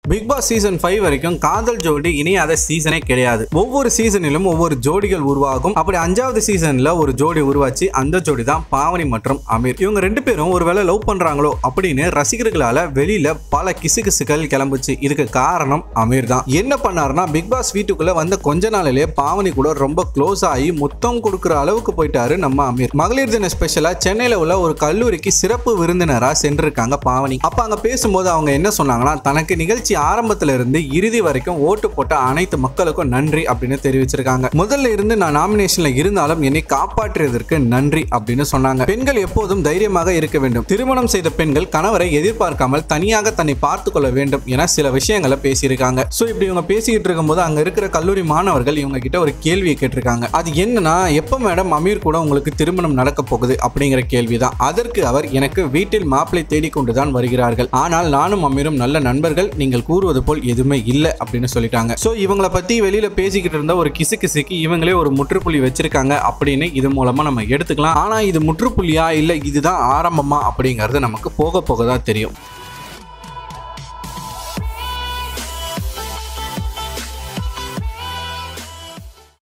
big Boss season five வரைக்கும் காதல் ஜோடி இணையாத சீசனே கிடையாது ஒவ்வொரு சீசனிலும் ஒவ்வொரு ஜோடிகள் உருவாகும் அப்படி அஞ்சாவது சீசன்ல ஒரு ஜோடி உருவாச்சு அந்த ஜோடி தான் பாவனி மற்றும் அமீர் இவங்க ரெண்டு பேரும் ஒருவேளை லவ் பண்றாங்களோ அப்படின்னு ரசிகர்களால வெளியில பல கிசுகிசுகள் கிளம்புச்சு இதுக்கு காரணம் அமீர் தான் என்ன பண்ணாருன்னா பிக் பாஸ் வீட்டுக்குள்ள வந்த கொஞ்ச நாளிலே பாவனி கூட ரொம்ப க்ளோஸ் ஆகி முத்தம் கொடுக்குற அளவுக்கு போயிட்டாரு நம்ம அமீர் மகளிர் தின ஸ்பெஷலா சென்னையில உள்ள ஒரு கல்லூரிக்கு சிறப்பு விருந்தினரா சென்றிருக்காங்க பாவனி அப்ப அங்க பேசும்போது அவங்க என்ன சொன்னாங்கன்னா தனக்கு நிகழ்ச்சி ஆரம்பத்துல இருந்து இறுதி வரைக்கும் ஓட்டு போட்ட அனைத்து மக்களுக்கும் நன்றி அப்படின்னு தெரிவிச்சிருக்காங்க முதல்ல இருந்து நான் நாமினேஷன்ல இருந்தாலும் என்னை காப்பாற்றியதற்கு நன்றி அப்படின்னு சொன்னாங்க பெண்கள் எப்போதும் தைரியமாக இருக்க வேண்டும் திருமணம் செய்த பெண்கள் கணவரை எதிர்பார்க்காமல் தனியாக தன்னை பார்த்து கொள்ள வேண்டும் என சில விஷயங்களை பேசியிருக்காங்க சோ இப்படி இவங்க பேசிக்கிட்டு இருக்கும்போது அங்க இருக்கிற கல்லூரி மாணவர்கள் இவங்க கிட்ட ஒரு கேள்வியை கேட்டிருக்காங்க அது என்னன்னா எப்ப மேடம் அமீர் கூட உங்களுக்கு திருமணம் நடக்க போகுது அப்படிங்கிற கேள்விதான் அதற்கு அவர் எனக்கு வீட்டில் மாப்பிளை தேடிக்கொண்டுதான் வருகிறார்கள் ஆனால் நானும் அமீரும் நல்ல நண்பர்கள் நீங்கள் கூறுவது போல் எதுவுமே இல்லை அப்படின்னு சொல்லிட்டாங்க சோ இவங்கள பத்தி வெளியில பேசிக்கிட்டு இருந்த ஒரு கிசு கிசுக்கு இவங்களே ஒரு முற்றுப்புள்ளி வச்சிருக்காங்க அப்படின்னு இது மூலமா நம்ம எடுத்துக்கலாம் ஆனா இது முற்றுப்புள்ளியா இல்ல இதுதான் ஆரம்பமா அப்படிங்கிறது நமக்கு போக போக தான் தெரியும்